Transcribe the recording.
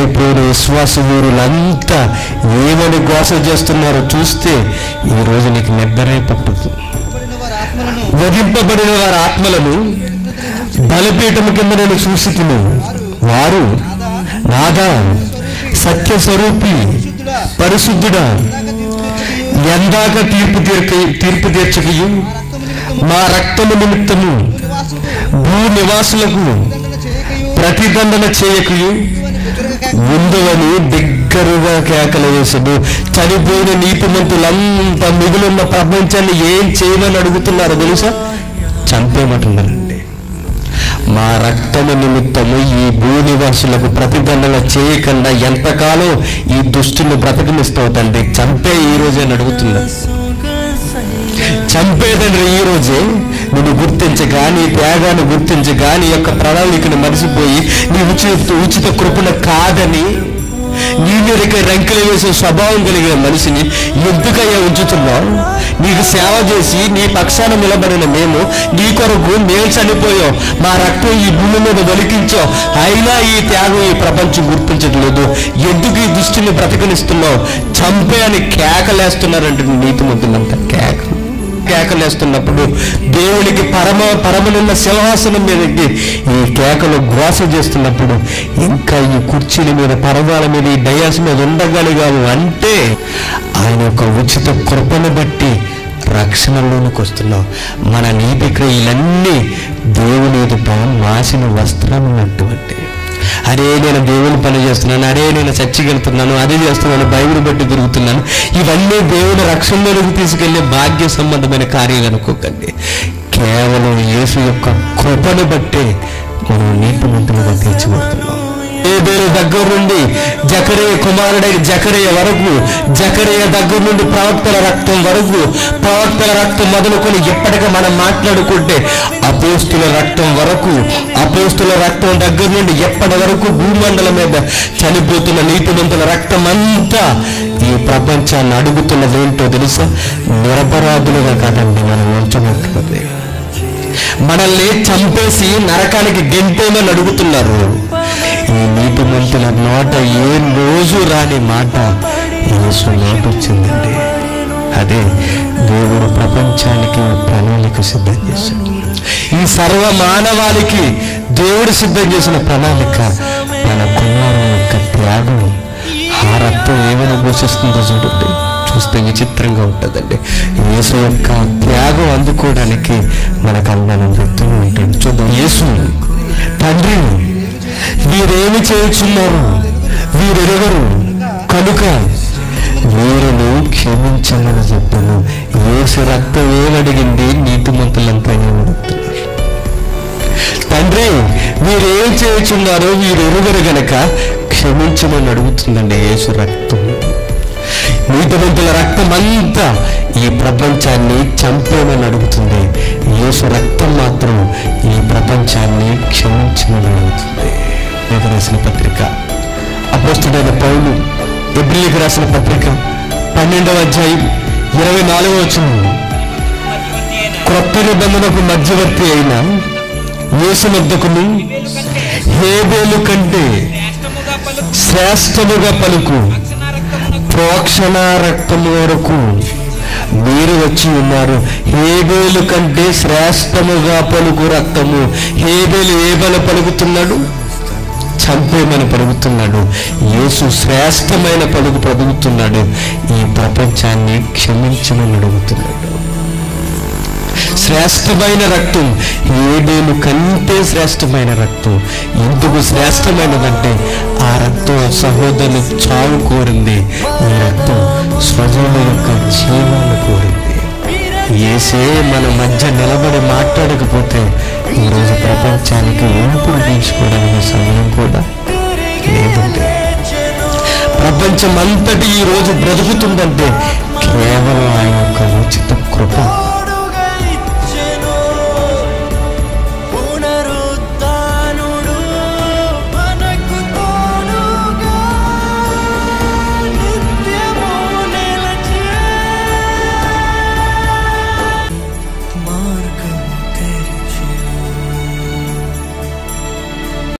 చనిపోయిన విశ్వాస వీరులంతా ఏమని గోస చేస్తున్నారో చూస్తే ఈ రోజు నీకు నిద్రే పట్టదు పడిన వారి ఆత్మలను వధింపబడిన వారి ఆత్మలను బలిపీఠం కింద నేను చూసి వారు నాదా సత్య స్వరూపి శుద్ధుడా పరిశుద్ధుడా ఇందాక తీర్పు ఎందాక తీర్పు తీర్క తీర్పు తీర్చకయు మా రక్తము మా రక్తము నిమిత్తము నివాసులకు భూ నివాసులకు దండన చేయకయు ప్రతిదండన చేయకయు అని బిగ్గరగా ఉందవని బిగ్గరుగా కేకలు వేసాడు చనిపోయిన నీతిమంతులంతా మిగిలిన ప్రపంచాన్ని ఏం చేయమని అడుగుతున్నారో తెలుసా చంపేమంటున్నారండి మా రక్తము నిమిత్తము ఈ భూనివాసులకు ప్రతిదండన చేయకుండా ఎంతకాలం ఈ దుష్టుని బ్రతకనిస్తావు తండ్రి చంపే ఈ రోజే అని అడుగుతున్నారు చంపేదండ్రి ఈ రోజే నిన్ను గుర్తించగా నీ త్యాగాన్ని గుర్తించగా నీ యొక్క ప్రణాళికను మరిచిపోయి నీ ఉచిత ఉచిత కృపణ కాదని నీ మీదకి రంకెలు వేసే స్వభావం కలిగిన మనిషిని ఎందుకయ్యా ఉంచుతున్నావు నీకు సేవ చేసి నీ పక్షాన నిలబడిన మేము నీ కొరకు మేము చనిపోయాం మా రక్తం ఈ భూమి మీద వలికించాం అయినా ఈ త్యాగం ఈ ప్రపంచం గుర్తించట్లేదు ఎందుకు ఈ దృష్టిని బ్రతకనిస్తున్నావు చంపే అని కేకలేస్తున్నారంటే నీతి ముద్దులంతా కేకలు కేకలేస్తున్నప్పుడు దేవునికి పరమ పరమనున్న సింహాసనం మీదకి ఈ కేకలు గ్రోస చేస్తున్నప్పుడు ఇంకా ఈ కుర్చీల మీద పరదాల మీద ఈ డయాస్ మీద ఉండగలిగాము అంటే ఆయన యొక్క ఉచిత కృపను బట్టి రక్షణలోనికి వస్తున్నాం మన నీతి క్రియలన్నీ దేవుని ఎదుట మాసిన వస్త్రం అటువంటి అరే నేను దేవుని పని చేస్తున్నాను అరే నేను చచ్చికెళ్తున్నాను అదే చేస్తున్నాను బైబిల్ బట్టి తిరుగుతున్నాను ఇవన్నీ దేవుని రక్షణలోకి తీసుకెళ్లే భాగ్య సంబంధమైన కార్యాలు అనుకోకండి కేవలం యేసు యొక్క కృపను బట్టే మనం నీతిమంతులుగా తీర్చిబడుతున్నాం ఏబేలు దగ్గర నుండి జకరేయ కుమారుడైన జకరేయ వరకు జకరేయ దగ్గర నుండి ప్రవక్తల రక్తం వరకు ప్రవక్తల రక్తం మొదలుకొని ఎప్పటికీ మనం మాట్లాడుకుంటే అపోస్తుల రక్తం వరకు అపోస్తుల రక్తం దగ్గర నుండి ఎప్పటి వరకు భూమండలం మీద చనిపోతున్న నీతిమంతుల రక్తం అంతా ఈ ప్రపంచాన్ని అడుగుతున్నది ఏంటో తెలుసా నిరపరాధులుగా కాదండి మనం ఉంచబడుతున్నది మనల్ని చంపేసి నరకానికి గెంటేమని అడుగుతున్నారు ఈ నీతి మంతుల నోట ఏ రోజు రాని మాట యేసు నోట వచ్చిందండి అదే దేవుడు ప్రపంచానికి ప్రణాళిక సిద్ధం చేశాడు ఈ సర్వ మానవాళికి దేవుడు సిద్ధం చేసిన ప్రణాళిక మన కుమారు యొక్క త్యాగం ఆ రక్తం ఏమైనా ఘోషిస్తుందో చూడండి చూస్తే విచిత్రంగా ఉంటుందండి యేసు యొక్క త్యాగం అందుకోవడానికి మనకు అందరం వ్యక్తం ఉంటుంది చూద్దాం యేసు తండ్రి వీరేమి చేయుచున్నారు వీరెవరు కనుక వీరును క్షమించమని చెప్పాను యేసు రక్తం ఏమడిగింది నీతిమంతులంతా ఏమడుగుతున్నారు తండ్రి మీరేం చేయుచున్నారో వీరు ఎరుగరు గనక క్షమించమని అడుగుతుందండి యేసు రక్తం నీతిమంతుల రక్తం అంతా ఈ ప్రపంచాన్ని చంపేమని అడుగుతుంది యేసు రక్తం మాత్రం ఈ ప్రపంచాన్ని క్షమించమని అడుగుతుంది పేదకు రాసిన పత్రిక అపోస్తుడైన పౌలు ఎబ్రిలికి రాసిన పత్రిక పన్నెండవ అధ్యాయం ఇరవై నాలుగవ వచనం క్రొత్త నిబంధనకు మధ్యవర్తి అయిన యేసు మద్దకును హేబేలు కంటే శ్రేష్టముగా పలుకు ప్రోక్షణ రక్తము వరకు మీరు వచ్చి ఉన్నారు హేబేలు కంటే శ్రేష్టముగా పలుకు రక్తము హేబేలు ఏ బల పలుకుతున్నాడు చంపేమని పలుకుతున్నాడు యేసు శ్రేష్టమైన పలుకు పలుకుతున్నాడు ఈ ప్రపంచాన్ని క్షమించమని అడుగుతున్నాడు శ్రేష్టమైన రక్తం ఏడేలు కంటే శ్రేష్టమైన రక్తం ఎందుకు శ్రేష్టమైనదంటే ఆ రక్తం సహోదరుని చావు కోరింది ఈ రక్తం స్వజనుల యొక్క జీవాన్ని కోరింది ఏసే మన మధ్య నిలబడి మాట్లాడకపోతే ఈరోజు ప్రపంచానికి ఊపిరి పీల్చుకోవడానికి సమయం కూడా లేదండి ప్రపంచం అంతటి ఈ రోజు బ్రతుకుతుందంటే కేవలం ఆయన యొక్క ఉచిత